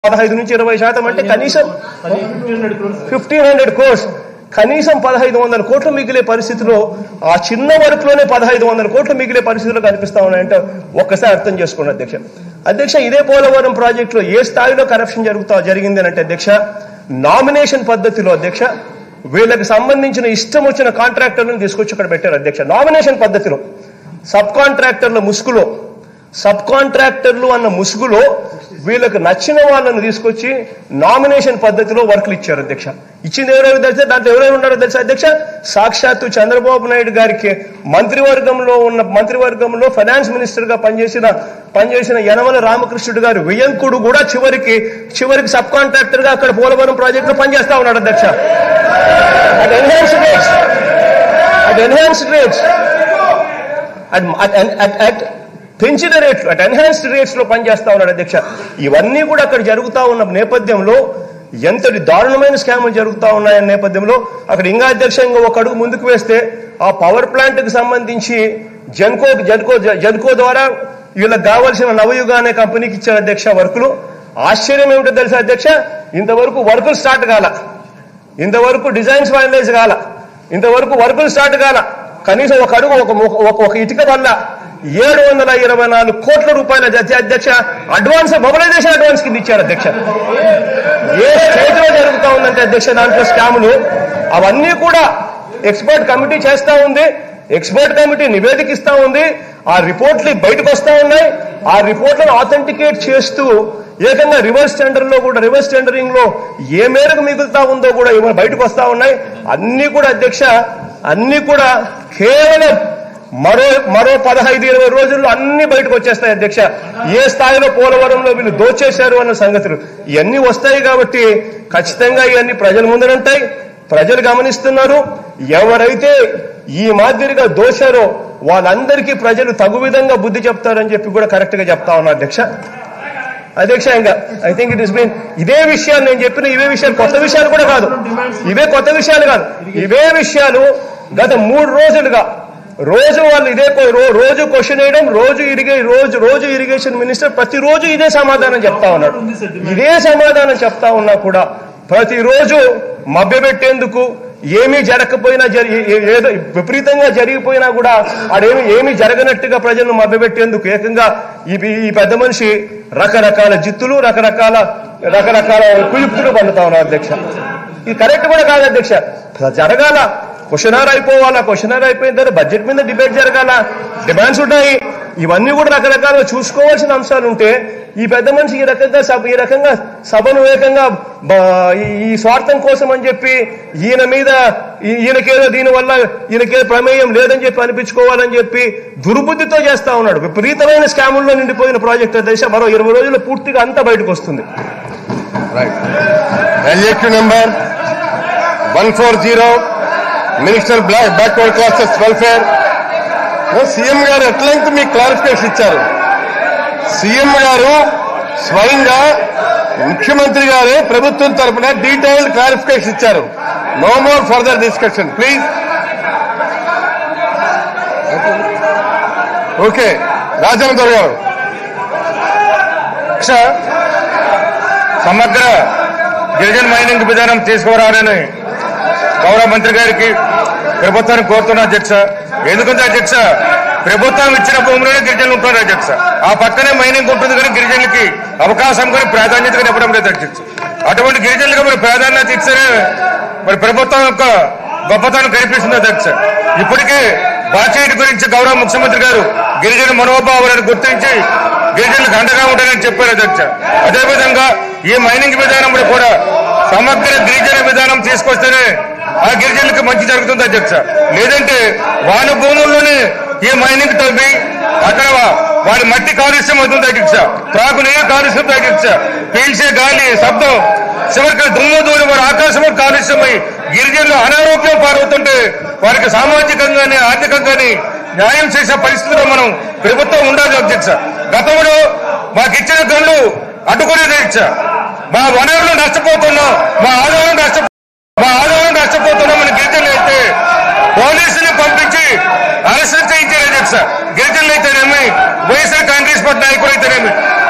పదహైదు నుంచి ఇరవై శాతం అంటే కనీసం ఫిఫ్టీన్ హండ్రెడ్ కోర్స్ కనీసం పదహైదు వందల కోట్లు మిగిలే పరిస్థితిలో ఆ చిన్న వర్క్లోనే పదహైదు వందల కోట్లు మిగిలే పరిస్థితులు కనిపిస్తా ఉన్నాయంటే ఒక్కసారి అర్థం చేసుకోండి అధ్యక్ష అధ్యక్ష ఇదే పోలవరం ప్రాజెక్టులో ఏ స్థాయిలో కరప్షన్ జరుగుతా జరిగింది అంటే అధ్యక్ష నామినేషన్ పద్ధతిలో అధ్యక్ష వీళ్ళకి సంబంధించిన ఇష్టం వచ్చిన కాంట్రాక్టర్లను తీసుకొచ్చి ఇక్కడ పెట్టారు అధ్యక్ష నామినేషన్ పద్ధతిలో సబ్ కాంట్రాక్టర్ల ముసుగులో సబ్ కాంట్రాక్టర్లు అన్న ముసుగులో వీళ్ళకి నచ్చిన వాళ్ళను తీసుకొచ్చి నామినేషన్ పద్ధతిలో వర్క్లు ఇచ్చారు అధ్యక్ష ఇచ్చింది ఎవరెవరు తెలుసా దాంట్లో ఎవరెవరు ఉన్నారో తెలుసా అధ్యక్ష సాక్షాత్తు చంద్రబాబు నాయుడు గారికి మంత్రివర్గంలో ఉన్న మంత్రివర్గంలో ఫైనాన్స్ మినిస్టర్ గా పనిచేసిన పనిచేసిన యనమల రామకృష్ణుడు గారు వియంకుడు కూడా చివరికి చివరికి సబ్ కాంట్రాక్టర్ గా అక్కడ పోలవరం ప్రాజెక్టులో పనిచేస్తా ఉన్నాడు అధ్యక్ష at enhanced rates at enhanced rates at at at పెంచిన రేట్లు అట్ ఎన్హాన్స్డ్ రేట్స్ లో పనిచేస్తా ఉన్నాడు అధ్యక్ష ఇవన్నీ కూడా అక్కడ జరుగుతా ఉన్న నేపథ్యంలో ఎంతటి దారుణమైన స్కాములు జరుగుతా ఉన్నాయన్న నేపథ్యంలో అక్కడ ఇంకా అధ్యక్షంగా ఒక అడుగు ముందుకు వేస్తే ఆ పవర్ ప్లాంట్ కి సంబంధించి జెన్కో జెన్కో జెన్కో ద్వారా వీళ్ళకి కావాల్సిన నవయుగ అనే కంపెనీకి ఇచ్చారు అధ్యక్ష వర్కులు ఆశ్చర్యం ఏమిటో తెలుసా అధ్యక్ష ఇంతవరకు వర్కులు స్టార్ట్ కాల ఇంతవరకు డిజైన్స్ ఫైనలైజ్ కాల ఇంతవరకు వర్కులు స్టార్ట్ కాల కనీసం ఒక అడుగు ఒక ఒక- ఒక ఇటుక వల్ల ఏడు వందల ఇరవై నాలుగు కోట్ల రూపాయల అధ్య- అధ్యక్ష అడ్వాన్స్ మొబిలైజేషన్ అడ్వాన్స్ కింద ఇచ్చారు అధ్యక్ష ఏ స్టేజ్ లో జరుగుతా ఉందంటే అధ్యక్ష దాంట్లో స్కాములు అవన్నీ కూడా ఎక్స్పర్ట్ కమిటీ చేస్తా ఉంది ఎక్స్పర్ట్ కమిటీ నివేదిక ఇస్తా ఉంది ఆ రిపోర్ట్లు బయటకు వస్తా ఉన్నాయి ఆ రిపోర్ట్లను ఆథెంటికేట్ చేస్తూ ఏకంగా రివర్స్ టెండర్ లో కూడా రివర్స్ టెండరింగ్ లో ఏ మేరకు మిగులుతా ఉందో కూడా ఇవాళ బయటకు వస్తా ఉన్నాయి అన్ని కూడా అధ్యక్ష అన్ని కూడా కేవలం మరో మరో పదహైదు ఇరవై రోజుల్లో అన్ని బయటకు వచ్చేస్తాయి అధ్యక్ష ఏ స్థాయిలో పోలవరంలో వీళ్ళు దోచేశారు అన్న సంగతులు ఇవన్నీ వస్తాయి కాబట్టి ఖచ్చితంగా ఇవన్నీ ప్రజల ముందరంటాయి ప్రజలు గమనిస్తున్నారు ఎవరైతే ఈ మాదిరిగా దోశారో వాళ్ళందరికీ ప్రజలు తగు విధంగా బుద్ధి చెప్తారని చెప్పి కూడా కరెక్ట్ గా చెప్తా ఉన్నారు అధ్యక్ష అధ్యక్ష ఇంకా I think it is been ఇదే విషయాలు నేను చెప్పిన ఇవే విషయాలు కొత్త విషయాలు కూడా కాదు ఇవే కొత్త విషయాలు కాదు ఇవే విషయాలు గత మూడు రోజులుగా రోజు వాళ్ళు ఇదే కో- రో- రోజు క్వశ్చన్ వేయడం రోజు ఇరిగే రోజు రోజు ఇరిగేషన్ మినిస్టర్ ప్రతిరోజు ఇదే సమాధానం చెప్తా ఉన్నాడు ఇదే సమాధానం చెప్తా ఉన్నా కూడా ప్రతిరోజు మభ్యపెట్టేందుకు ఏమీ జరగకపోయినా జరి ఏ- ఏదో విపరీతంగా జరిగిపోయినా కూడా ఆడేమి ఏమీ జరగనట్టుగా ప్రజలను మభ్యపెట్టేందుకు ఏకంగా ఈ ఈ పెద్ద మనిషి రకరకాల జిత్తులు రకరకాల రకరకాల కుయుక్తులు పండుతా ఉన్నారు అధ్యక్ష ఇది కరెక్ట్ కూడా కాదు అధ్యక్ష జరగాల క్వశ్చనర్ అయిపోవాలా క్వశ్చనర్ అయిపోయిన తర్వాత బడ్జెట్ మీద డిబేట్ జరగాల డిమాండ్స్ ఉన్నాయి ఇవన్నీ కూడా రకరకాలుగా చూసుకోవాల్సిన అంశాలు ఉంటే ఈ పెద్ద మనిషి ఈ రకంగా సభ ఈ రకంగా సభను ఏకంగా బ- ఈ- ఈ స్వార్థం కోసం అని చెప్పి ఈయన మీద ఈ- ఈయనకేదో దీనివల్ల ఈయనకేదో ప్రమేయం లేదని చెప్పి అనిపించుకోవాలని చెప్పి దుర్బుద్ధితో చేస్తా ఉన్నాడు విపరీతమైన స్కాముల్లో నిండిపోయిన ప్రాజెక్ట్ దశ మరో ఇరవై రోజుల్లో పూర్తిగా అంతా బయటకు వస్తుంది right LAQ number one four zero minister block backward classes welfare CM గారు ఎట్లయితే మీకు క్లారిఫికేషన్ ఇచ్చారు సీఎం గారు స్వయంగా ముఖ్యమంత్రి గారే ప్రభుత్వం తరపున డీటెయిల్డ్ క్లారిఫికేషన్ ఇచ్చారు no more further discussion please okay Rajendra గారు అధ్యక్ష సమగ్ర గిరిజన మైనింగ్ విధానం తీసుకురావాలని గౌరవ మంత్రి గారికి ప్రభుత్వాన్ని కోరుతున్నా అధ్యక్ష ఎందుకంటే అధ్యక్ష ప్రభుత్వం ఇచ్చిన భూమిలోనే గిరిజనులు ఉంటారు అధ్యక్ష ఆ పక్కనే మైనింగ్ ఉంటుంది కానీ గిరిజనులకి అవకాశం కానీ ప్రాధాన్యత కానీ ఇవ్వడం లేదు అధ్యక్ష అటువంటి గిరిజనులకు మరి ప్రాధాన్యత ఇస్తేనే మరి ప్రభుత్వం యొక్క గొప్పతనం కనిపిస్తుంది అధ్యక్ష ఇప్పటికే బాధ్యత గురించి గౌరవ ముఖ్యమంత్రి గారు గిరిజన మనోభావాలను గుర్తించి గిరిజనులకు అండగా ఉంటారని చెప్పారు అధ్యక్ష అదేవిధంగా ఈ మైనింగ్ విధానంలో కూడా సమగ్ర గిరిజన విధానం తీసుకొస్తేనే ఆ గిరిజనులకు మంచి జరుగుతుంది అధ్యక్ష లేదంటే వాళ్ళ భూముల్లోనే ఈ మైనింగ్ తవ్వి అక్కడ వాడి మట్టి కాలుష్యం అవుతుంది అధ్యక్ష త్రాగునీరు కాలుష్యం అధ్యక్ష పీల్చే గాలి శబ్దం చివరికి దుమ్ము దూరి వారి ఆకాశం కాలుష్యమై గిరిజనులు అనారోగ్యం పారవుతుంటే వారికి సామాజికంగానే ఆర్థికంగానే న్యాయం చేసే పరిస్థితిలో మనం ప్రభుత్వం ఉండాలి అధ్యక్ష గతంలో మాకు ఇచ్చిన గన్లు అడ్డుకునేది అధ్యక్ష మా వనరులు నష్టపోతున్నాం మా ఆదాయం నష్టపో మా ఆదాయం నష్టపోతున్నాం మన గిరిజనులు అయితే పోలీసుని పంపించి అరెస్ట్ చేయించారు అధ్యక్ష గిరిజనులు అయితేనేమి వైఎస్ఆర్ కాంగ్రెస్ పార్టీ నాయకులు అయితేనేమి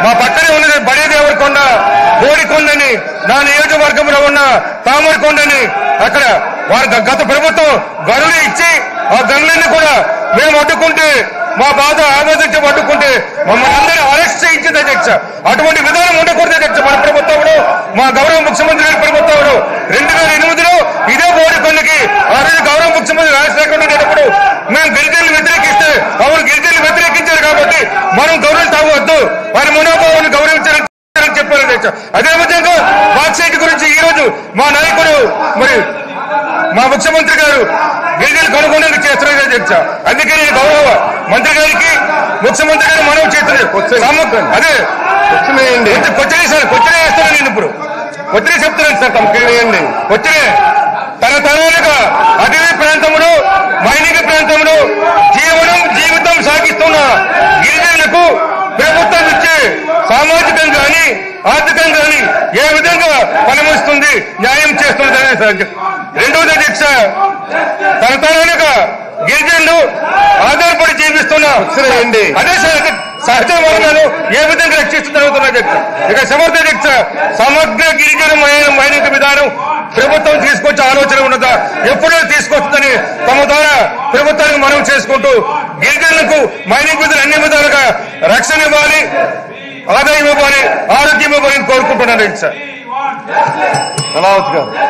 మా పక్కనే ఉన్నది బడేదేవరి కొండ బోడికొండని నా నియోజకవర్గంలో ఉన్న తామరకొండని అక్కడ వారి గ- గత ప్రభుత్వం గనులు ఇచ్చి ఆ గనులన్నీ కూడా మేము అడ్డుకుంటే మా బాధ ఆవేదించి అడ్డుకుంటే మమ్మల్ని అందరూ అరెస్ట్ చేయించింది అధ్యక్ష అటువంటి విధానం ఉండకూడదు అధ్యక్ష మన ప్రభుత్వంలో మా గౌరవ ముఖ్యమంత్రి గారి ప్రభుత్వంలో రెండు వేల ఎనిమిదిలో ఇదే బోడికొండకి ఆ రోజు గౌరవ ముఖ్యమంత్రి రాజశేఖర రెడ్డి ఉన్నప్పుడు మేము గిరిజనులు వ్యతిరేకిస్తే అవును గిరిజనులు వ్యతిరేకించారు కాబట్టి మనం గౌరవించవద్దు వారి మనోభావాన్ని గౌరవించాలని అని చెప్పారు అధ్యక్ష అదే విధంగా బాక్సైట్ గురించి ఈ రోజు మా నాయకుడు మరి మా ముఖ్యమంత్రి గారు గిరిజనులు కనుగొనేందుకు చేస్తున్నారు అధ్యక్ష అందుకే నేను గౌరవ మంత్రి గారికి ముఖ్యమంత్రి గారు మనవి చేస్తున్నారు సామ- అదే వచ్చినాయండి కొచ్చనే సార్ కొచ్చనే వేస్తాను నేను ఇప్పుడు కొచ్చనే చెప్తున్నాను సార్ తమకు వేయండి వచ్చినే తరతరాలుగా అటవీ ప్రాంతంలో మైనింగ్ ప్రాంతంలో జీవనం జీవితం సాగిస్తున్న గిరిజనులకు ప్రభుత్వం ఇచ్చే సామాజికం గాని ఆర్థికం గాని ఏ విధంగా పనిమిస్తుంది న్యాయం చేస్తున్నదని సార్ రెండవది అధ్యక్ష తరతరాలుగా గిరిజనులు ఆధారపడి జీవిస్తున్న వచ్చినాయండి అదే సార్ ఇక సహజ వర్గాలు ఏ విధంగా రక్షిస్తున్నారు అధ్యక్ష ఇక సమర్థ అధ్యక్ష సమగ్ర గిరిజన మైనింగ్ మైనింగ్ విధానం ప్రభుత్వం తీసుకొచ్చే ఆలోచన ఉన్నదా ఎప్పుడో తీసుకొస్తుందని తమ ద్వారా ప్రభుత్వానికి మనం చేసుకుంటూ గిరిజనులకు మైనింగ్ విధులు అన్ని విధాలుగా రక్షణ ఇవ్వాలి ఆదాయం ఇవ్వాలి ఆరోగ్యం ఇవ్వాలని కోరుకుంటున్నాను అధ్యక్ష కళావతి గారు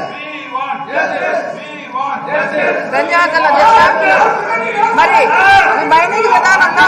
ధన్యవాదాలు అధ్యక్ష మరి ఈ మైనింగ్ విధానంలో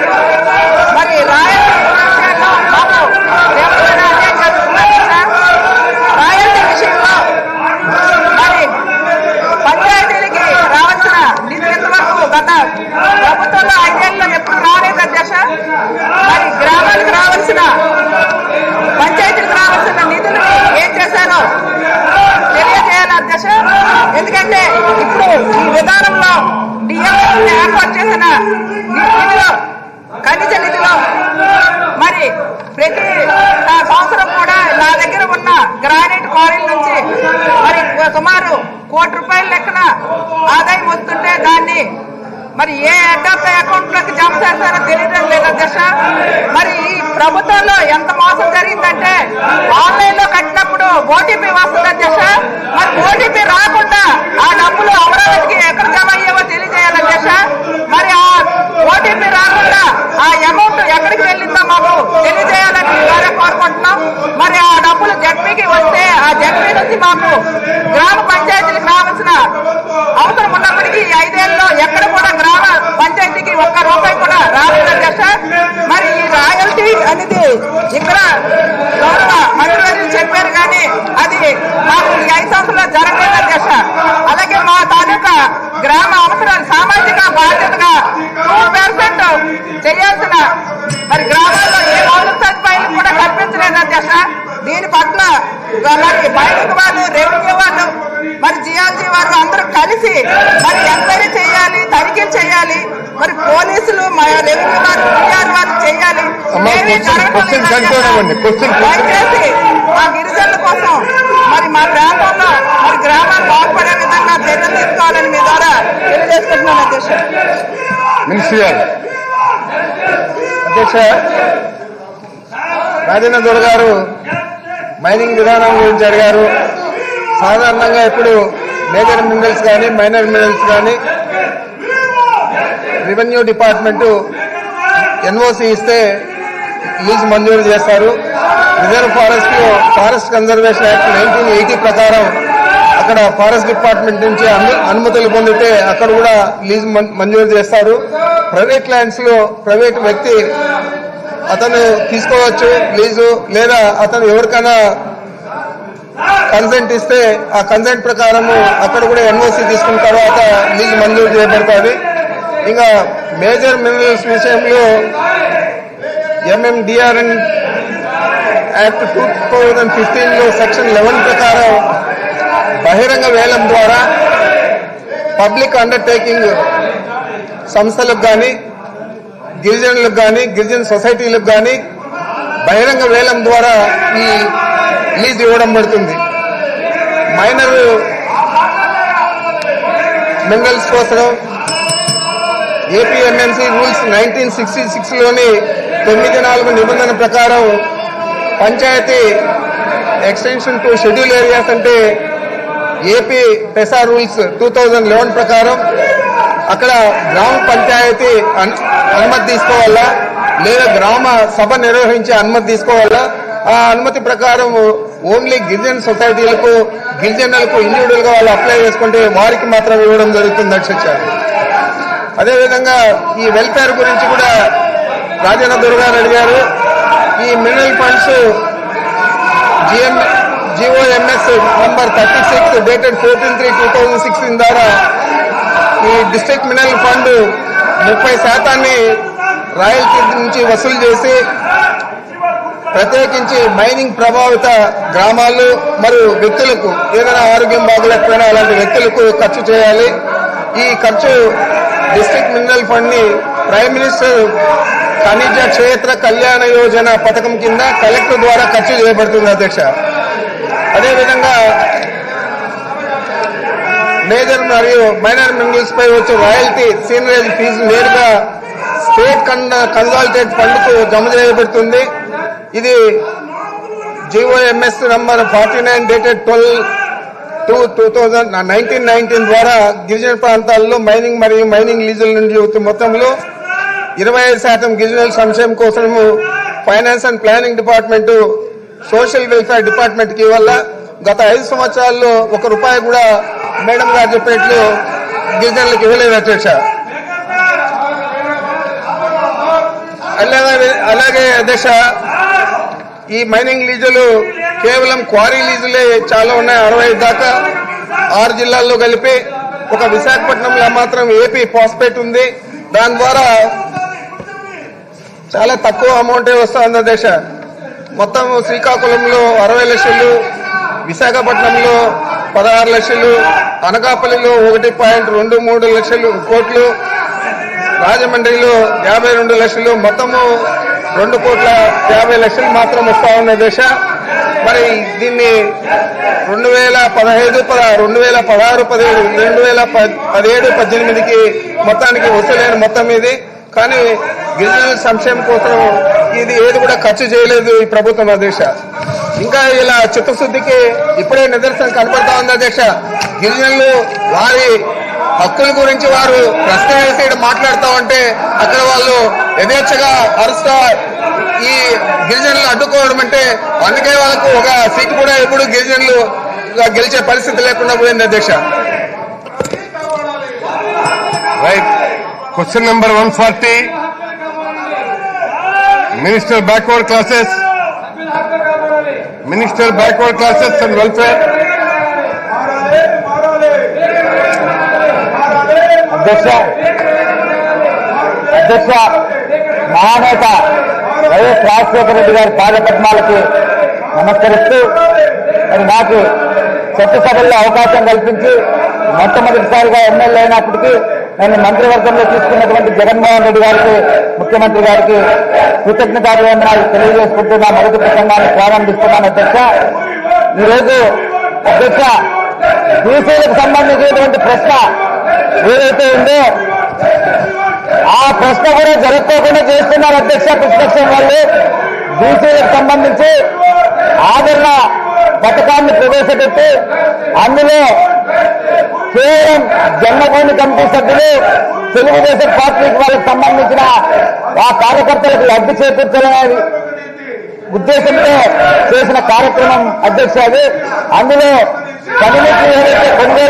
మరి రాయల్టీ విషయంలో మాకు తీవ్రమైన అన్యాయం జరుగుతుంది అధ్యక్ష. రాయల్టీ విషయంలో మరి పంచాయతీలకి రావాల్సిన నిధి ఇంతవరకు గత ప్రభుత్వంలో ఐదేళ్ళలో ఎప్పుడు రాలేదు అధ్యక్ష మరి గ్రామాలకు రావాల్సిన పంచాయతీలకు రావాల్సిన నిధులు ఏం చేశారో తెలియజేయాలి అధ్యక్ష ఎందుకంటే ఇప్పుడు ఈ విధానంలో డిఎంఎస్ ఏర్పాటు చేసిన ని- నిధిలో ఖనిజ నిధిలో మరి ప్రతి ఆ, సంవత్సరం కూడా నా దగ్గర ఉన్న గ్రానైట్ క్వారీల నుంచి మరి సుమారు కోటి రూపాయల లెక్కన ఆదాయం వస్తుంటే దాన్ని మరి ఏ హెడ్ ఆఫ్ ద అకౌంట్ లోకి జమ చేస్తారో తెలియడం లేదు అధ్యక్ష మరి ఈ ప్రభుత్వంలో ఎంత మోసం జరిగిందంటే ఆన్లైన్ లో కట్టినప్పుడు ఓటీపీ వస్తుంది అధ్యక్ష మరి ఓటీపీ రాకుండా ఆ డబ్బులు అమరావతికి ఎక్కడ జమ అయ్యావో తెలియజేయాలి అధ్యక్ష మరి ఆ ఓటీపీ రాకుండా ఆ అమౌంట్ ఎక్కడికి వెళ్ళిందో మాకు తెలియజేయాలని మీ ద్వారా కోరుకుంటున్నాం మరి ఆ డబ్బులు జడ్పీకి వస్తే ఆ జడ్పీ నుంచి మాకు గ్రామ పంచాయతీలకు రావాల్సిన అవసరం ఉన్నప్పటికీ ఈ ఐదేళ్ళలో ఎక్కడ కూడా గ్రామ పంచాయతీకి ఒక్క రూపాయి కూడా రాలేదు అధ్యక్ష మరి ఈ రాయల్టీ అనేది ఇక్కడ గౌరవ మంత్రివర్యులు చెప్పారు కానీ అది మాకు ఈ ఐదు సంవత్సరాలు జరగలేదు అధ్యక్ష అలాగే మా తాలూకా గ్రామ అవసరాలు సామాజిక బాధ్యతగా టూ పర్సెంట్ చేయాల్సిన మరి గ్రామాల్లో ఏ మౌలిక సదుపాయాలు కూడా కల్పించలేదు అధ్యక్ష దీని పట్ల మరి బయటకు వాళ్ళు రెవెన్యూ వాళ్ళు మరి జియాలజీ వారు అందరూ కలిసి మరి ఎంక్వైరీ చేయాలి తనిఖీలు చేయాలి మరి పోలీసులు మా రెవెన్యూ వారు పిఆర్ వారు చేయాలి అమ్మా, ఏమీ question- జరగడం question లేదు conclude అవ్వండి. Question- question. దయచేసి మా గిరిజనుల కోసం మరి మా ప్రాంతంలో మరి గ్రామాలు బాగుపడే విధంగా చర్యలు తీసుకోవాలని మీ ద్వారా తెలియజేసుకుంటున్నాను అధ్యక్ష మినిస్టర్ గారు అధ్యక్ష రాజేంద్ర దొర గారు మైనింగ్ విధానం గురించి అడిగారు సాధారణంగా ఇప్పుడు మేజర్ మినరల్స్ కానీ మైనర్ మినరల్స్ కానీ రెవెన్యూ డిపార్ట్మెంట్ ఎన్ఓసి ఇస్తే లీజ్ మంజూరు చేస్తారు రిజర్వ్ ఫారెస్ట్ లో forest conservation act nineteen eighty ప్రకారం అక్కడ ఫారెస్ట్ డిపార్ట్మెంట్ నుంచి అను- అనుమతులు పొందితే అక్కడ కూడా లీజ్ మం- మంజూరు చేస్తారు ప్రైవేట్ ల్యాండ్స్ లో ప్రైవేట్ వ్యక్తి అతను తీసుకోవచ్చు లీజు లేదా అతను ఎవరికైనా కన్సెంట్ ఇస్తే ఆ కన్సెంట్ ప్రకారము అక్కడ కూడా ఎన్ఓసి తీసుకున్న తర్వాత లీజ్ మంజూరు చేయబడుతుంది ఇంకా మేజర్ మినరల్స్ విషయంలో MMDRN act two thousand fifteen లో సెక్షన్ లెవెన్ ప్రకారం బహిరంగ వేలం ద్వారా పబ్లిక్ అండర్టేకింగ్ సంస్థలకు కానీ గిరిజనులకు కానీ గిరిజన సొసైటీలకు కానీ బహిరంగ వేలం ద్వారా ఈ లీజ్ ఇవ్వడం పడుతుంది మైనర్ మినరల్స్ కోసం APMMC rules nineteen sixty six లోని తొమ్మిది నాలుగు నిబంధన ప్రకారం panchayati extension to schedule areas అంటే AP PESA rules two thousand eleven ప్రకారం అక్కడ గ్రామ పంచాయతీ అన్- అనుమతి తీసుకోవాలా లేదా గ్రామ సభ నిర్వహించే అనుమతి తీసుకోవాలా ఆ అనుమతి ప్రకారం ఓన్లీ గిరిజన సొసైటీలకు గిరిజనులకు ఇండివిజువల్ గా వాళ్ళు అప్లై చేసుకుంటే వారికి మాత్రం ఇవ్వడం జరుగుతుంది అధ్యక్ష అదేవిధంగా ఈ వెల్ఫేర్ గురించి కూడా రాజేంద్ర దుర్గారు అడిగారు ఈ mineral funds GM GOMS number thirty six dated fourteen three two thousand sixteen ద్వారా ఈ డిస్ట్రిక్ట్ మినరల్ ఫండ్ ముప్పై శాతాన్ని రాయల్టీ నుంచి వసూలు చేసి ప్రత్యేకించి మైనింగ్ ప్రభావిత గ్రామాలు మరియు వ్యక్తులకు ఏదైనా ఆరోగ్యం బాగోలేకపోయినా అలాంటి వ్యక్తులకు ఖర్చు చేయాలి ఈ ఖర్చు డిస్ట్రిక్ట్ మినరల్ ఫండ్ ని ప్రైమ్ మినిస్టర్ ఖనిజ క్షేత్ర కళ్యాణ యోజన పథకం కింద కలెక్టర్ ద్వారా ఖర్చు చేయబడుతుంది అధ్యక్ష అదేవిధంగా మేజర్ మరియు మైనర్ మినరల్స్ పై వచ్చే రాయల్టీ సీనరేజ్ ఫీజు నేరుగా స్టేట్ కన్సాలిటేట్ ఫండ్ కు జమ చేయబడుతుంది ఇది GOMS number forty nine dated twelve two two thousand nineteen nineteen ద్వారా గిరిజన ప్రాంతాల్లో మైనింగ్ మరియు మైనింగ్ లీజుల నుండి వచ్చే మొత్తంలో ఇరవై ఐదు శాతం గిరిజనుల సంక్షేమం కోసము finance and planning department social welfare department కి వల్ల గత ఐదు సంవత్సరాల్లో ఒక రూపాయి కూడా మేడం గారు చెప్పినట్లు గిరిజనులకు ఇవ్వలేదు అధ్యక్ష అలాగే అలాగే అధ్యక్ష ఈ మైనింగ్ లీజులు కేవలం క్వారీ లీజులే చాలా ఉన్నాయి అరవై ఐదు దాకా ఆరు జిల్లాల్లో కలిపి ఒక విశాఖపట్నంలో మాత్రం ఏపీ పాస్పేట్ ఉంది దాని ద్వారా చాలా తక్కువ అమౌంటే వస్తుంది దేశ మొత్తం శ్రీకాకుళంలో అరవై లక్షలు విశాఖపట్నంలో పదహారు లక్షలు అనకాపల్లిలో ఒకటి పాయింట్ రెండు మూడు లక్షలు కోట్లు రాజమండ్రిలో యాభై రెండు లక్షలు మొత్తము రెండు కోట్ల యాభై లక్షలు మాత్రం వస్తా ఉన్న దేశ మరి దీన్ని రెండు వేల పదహైదు పద రెండు వేల పదహారు పదిహేడు రెండు వేల ప- పదిహేడు పద్దెనిమిదికి మొత్తానికి వసూలైన మొత్తం ఇది కానీ గిరిజనుల సంక్షేమం కోసం ఇది ఏది కూడా ఖర్చు చేయలేదు ఈ ప్రభుత్వం అధ్యక్ష ఇంకా ఇలా చిత్తశుద్ధికి ఇప్పుడే నిదర్శనం కనపడతా ఉంది అధ్యక్ష గిరిజనులు వారి హక్కుల గురించి వారు ప్రశ్న వేసి ఈడ మాట్లాడుతూ ఉంటే అక్కడ వాళ్ళు యథేచ్ఛగా అరుస్తా ఈ గిరిజనులు అడ్డుకోవడం అంటే అందుకే వాళ్ళకు ఒక సీట్ కూడా ఎప్పుడు గిరిజనులు గెలిచే పరిస్థితి లేకుండా పోయింది అధ్యక్ష Right. Question number 140. Minister backward classes. Minister backward classes and welfare. అధ్యక్ష అధ్యక్ష మహానేత వైఎస్ రాజశేఖర రెడ్డి గారి పాదపద్మాలకి నమస్కరిస్తూ మరి నాకు చట్టసభల్లో అవకాశం కల్పించి మొట్టమొదటిసారిగా ఎమ్మెల్యే అయినప్పటికీ నేను మంత్రివర్గంలో తీసుకున్నటువంటి జగన్మోహన్ రెడ్డి గారికి ముఖ్యమంత్రి గారికి కృతజ్ఞతాభివందనాలు తెలియజేసుకుంటూ నా మొదటి ప్రసంగాన్ని ప్రారంభిస్తున్నాను అధ్యక్ష ఈరోజు అధ్యక్ష బీసీలకు సంబంధించినటువంటి ప్రశ్న ఏదైతే ఉందో ఆ ప్రశ్న కూడా జరుపుకోకుండా చేస్తున్నారు అధ్యక్ష ప్రతిపక్షం వాళ్ళు బీసీలకు సంబంధించి ఆదరణ పథకాన్ని ప్రవేశపెట్టి అందులో కేవలం జన్మభూమి కమిటీ సభ్యులు తెలుగుదేశం పార్టీకి వాళ్ళకి సంబంధించిన ఆ కార్యకర్తలకు లబ్ధి చేకూర్చాలనే ఉద్దేశంతో చేసిన కార్యక్రమం అధ్యక్ష అది అందులో కమ్యూనిటీ ఏదైతే కొనుగోలు